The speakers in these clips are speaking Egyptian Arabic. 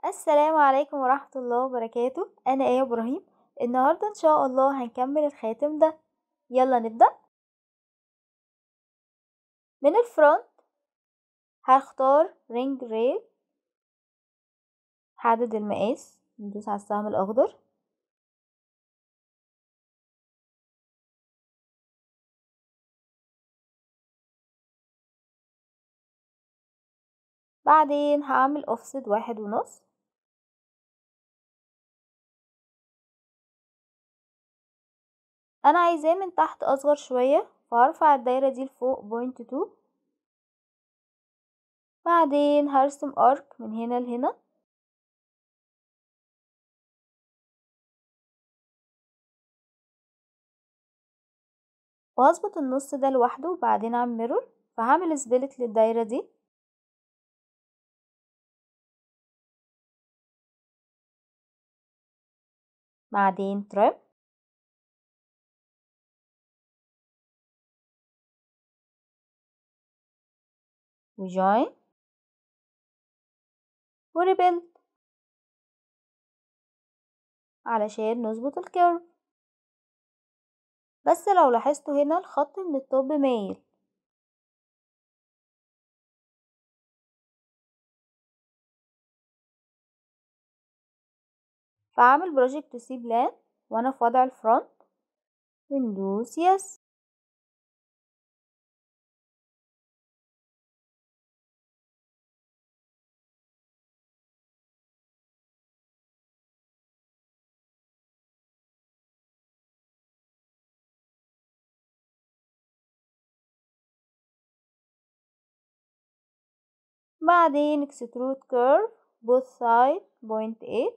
السلام عليكم ورحمة الله وبركاته أنا آية إبراهيم النهاردة إن شاء الله هنكمل الخاتم ده يلا نبدأ من الفرونت هختار رينج ريل حدد المقاس ندوس على السهم الأخضر بعدين هعمل اوفست واحد ونص انا عايزاه من تحت اصغر شوية فهرفع الدايرة دي لفوق بوينت تو بعدين هرسم ارك من هنا لهنا وهظبط النص ده لوحده وبعدين اعمل ميرور فهعمل سبلت للدايرة دي بعدين تريم وجوين وريبيلد علشان نظبط الكيرف بس لو لاحظتوا هنا الخط من التوب مايل فاعمل بروجكت سي بلان وانا في وضع الفرونت وندوس يس بعدين اكسترود كيرف both side point eight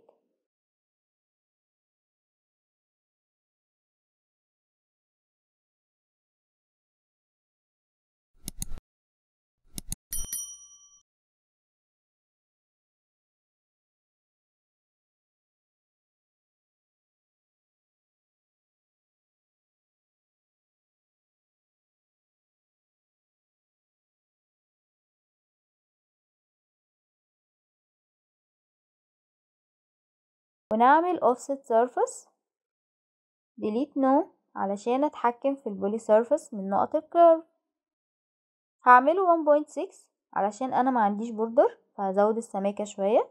ونعمل offset surface delete no علشان اتحكم في البولي surface من نقط الكيرف هعمله 1.6 علشان انا ما عنديش بوردر فهزود السماكة شوية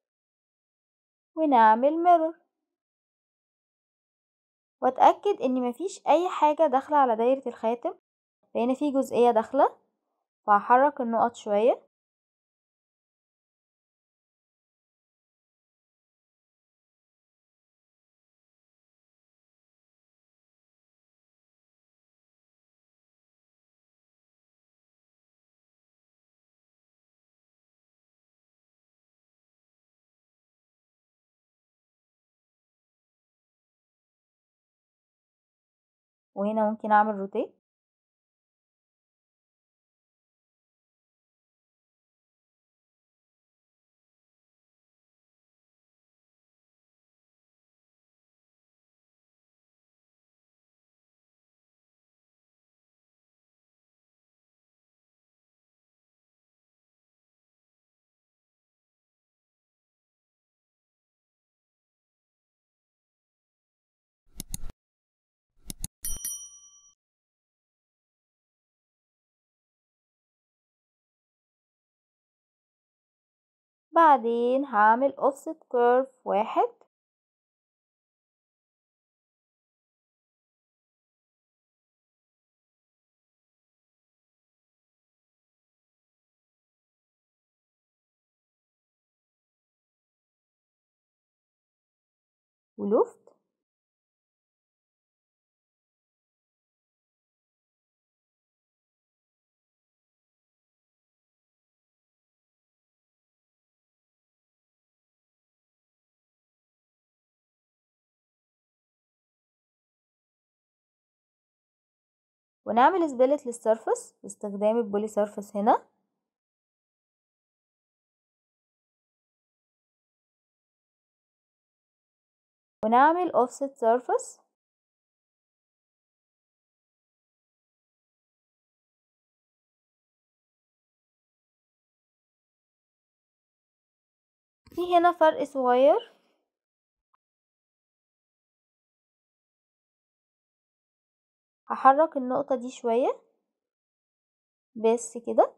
ونعمل mirror واتأكد ان مفيش اي حاجة داخلة على دايرة الخاتم لان في جزئية داخلة فهحرك النقط شوية وهنا ممكن اعمل روتيت بعدين هعمل offset curve واحد ولفت ونعمل سبلت للسيرفس باستخدام البولي سيرفس هنا ونعمل offset surface في هنا فرق صغير هحرك النقطة دي شوية بس كده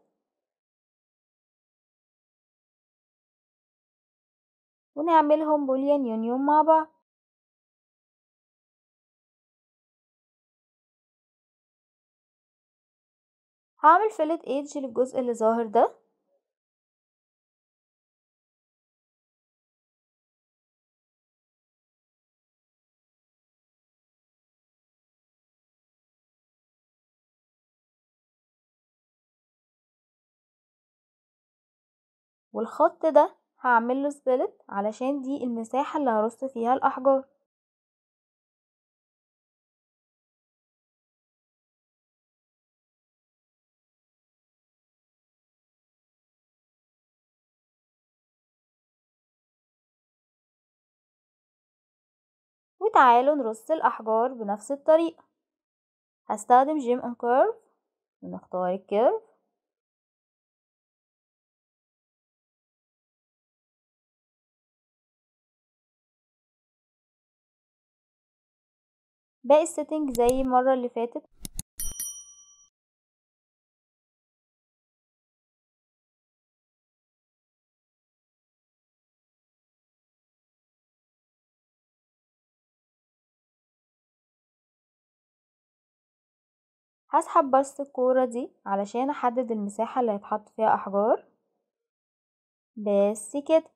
ونعملهم بوليان يونيون مع بعض هعمل فيلت ايدج للجزء اللي ظاهر ده والخط ده هعمله سبلت علشان دي المساحة اللي هرص فيها الأحجار وتعالوا نرص الأحجار بنفس الطريقة هستخدم جيم اون كيرف ونختار الكيرف باقي السيتنج زي المرة اللي فاتت هسحب بس الكورة دي علشان احدد المساحة اللي هيتحط فيها احجار بس كده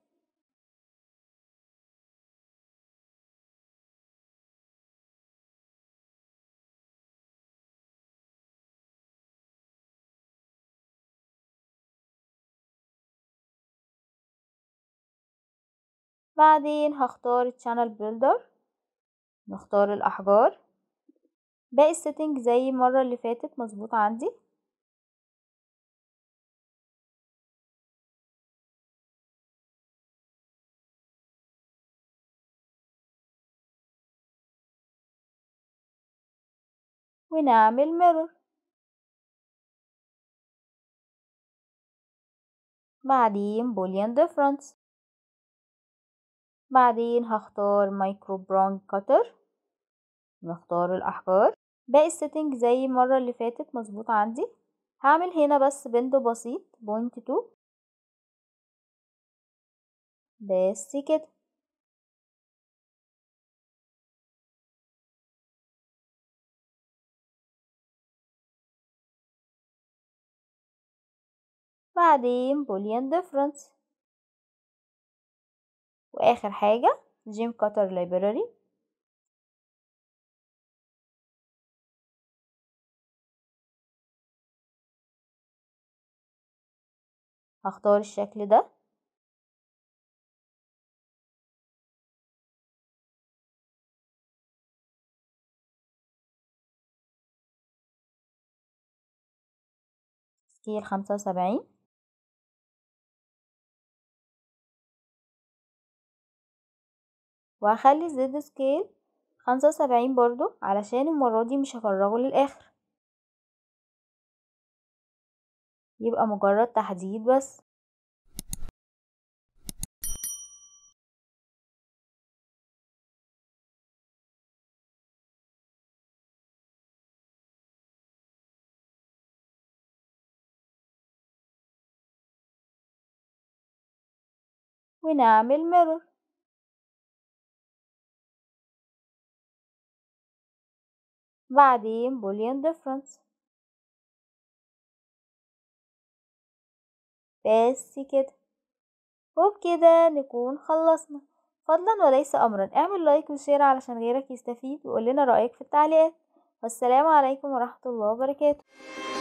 بعدين هختار channel builder نختار الأحجار باقي السيتنج زي المرة اللي فاتت مظبوط عندي ونعمل mirror بعدين boolean difference بعدين هختار مايكرو براون كاتر نختار الأحجار باقي السيتنج زي المرة اللي فاتت مظبوط عندي هعمل هنا بس بند بسيط بوينت تو بس كده بعدين boolean difference واخر حاجة جيم كاتر library هختار الشكل ده سكيل خمسة وسبعين وهخلي زد سكيل خمسة وسبعين برضو علشان المرة دي مش هفرغه للآخر يبقى مجرد تحديد بس ونعمل mirror بعدين boolean difference بس كده وبكده نكون خلصنا فضلا وليس امرا اعمل لايك وشير علشان غيرك يستفيد وقول لنا رايك في التعليقات والسلام عليكم ورحمه الله وبركاته